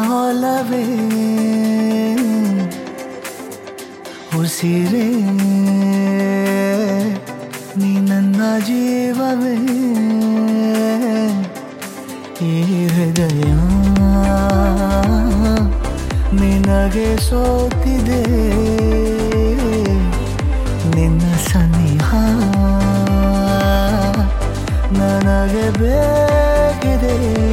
ಒಲವೇ ಉಸಿರೇ ನೀ ನನ್ನ ಜೀವವೇ ಈ ಹೃದಯ ನಿನಗೆ ಸೋತಿದೆ ನಿನ್ನ ಸನಿಹ ನನಗೆ ಬೇಕಿದೆ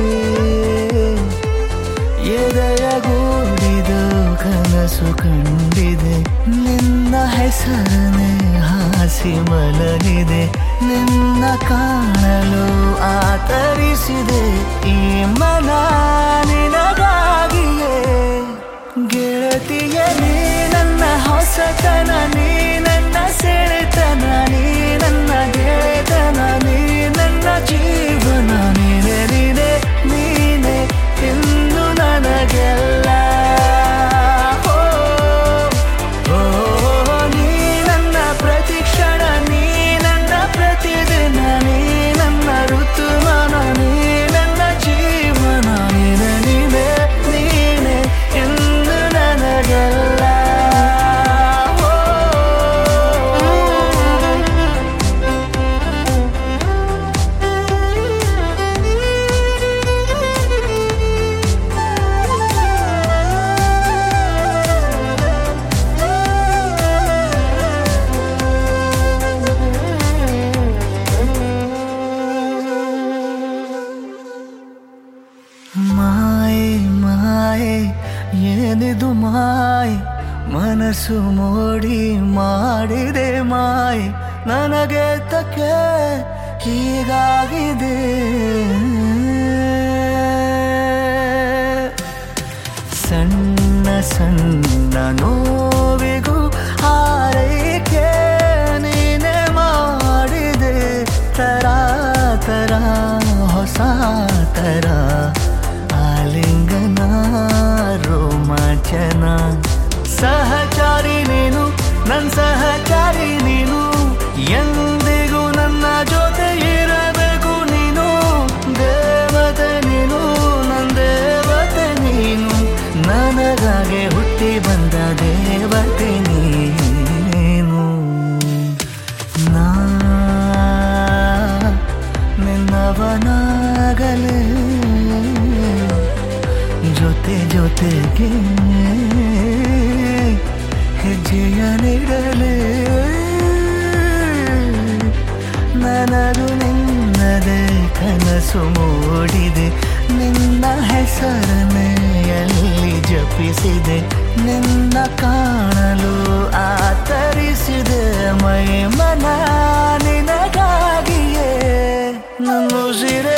ಎದೆಯ ಗೂಡಿದು ಕನಸು ಕಂಡಿದೆ ನಿನ್ನ ಹೆಸರನೆ ಹಾಸಿ ಮಲಗಿದೆ ನಿನ್ನ ಕಾಣಲು ಆತರಿಸಿದೆ ಈ ಮನ ನಿನಗಾಗಿಯೇ ಗೆಳತಿಯ ನೀ ನನ್ನ ಹೊಸತನ ನೀ ನನ್ನ ಸೆಳೆತನ ನೀ ನನ್ನ ಗೆಳೆತನ ನೀ ನನ್ನ ಜೀವನ ನೀನೆ ನೀನೆ ನೀನೆ ಎಂದು ನನಗೆಲ್ಲ ಓ, ಓ, ನೀ ನನ್ನ ಪ್ರತಿಕ್ಷಣ ನೀ ನನ್ನ ಪ್ರತಿದಿನ ನೀ ನನ್ನ ಋತುಮಾನ ನೀ ನನ್ನ ಜೀವನ ನೀನೆ ನೀನೆ ನೀನೆ ಎಂದು ನನಗೆಲ್ಲ ಓ, ಮಾಯೆ ಮಾಯೆ ಏನಿದು ಮಾಯೆ ಮನಸ್ಸು ಮೋಡಿ ಮಾಡಿದೆ ಮಾಯೆ ನನಗೆ ತಕ್ಕೆ ಹೀಗಾಗಿದೆ ಸಣ್ಣ ಸಣ್ಣ ನೋವಿಗೂ ಹಾರೈಕೆ ನೀನೆ ಮಾಡಿದೆ ತರ ತರ ಹೊಸ ತರ ಆಲಿಂಗನ ರೋಮಾಂಚನ ಸಹಚಾರಿ ನೀನು ನನ್ನ ಸಹಚಾರಿ ನೀನು ಎಂದಿಗೂ ನನ್ನ ಜೊತೆ ಇರಬೇಕು ನೀನು ದೇವತೆ ನೀನು ನನ್ನ ದೇವತೆ ನೀನು ನನಗಾಗಿ ಹುಟ್ಟಿ ಬಂದ ದೇವತೆ ನೀನು ನಾ ನಿನ್ನವನಾಗಲೇ ಜೊತೆ ಜೊತೆಗೆ ಹೆಜ್ಜೆಯ ನೀಡಲೇ ನನದು ನಿನ್ನದೇ ಕನಸು ಮೂಡಿದೆ ನಿನ್ನ ಹೆಸರನ್ನೇ ಎಲ್ಲಿ ಜಪಿಸಿದೆ ನಿನ್ನ ಕಾಣಲು ಆತರಿಸಿದೆ ಮೈ ಮನ ನಿನಗಾಗಿಯೇ ನನ್ನ ಉಸಿರೇ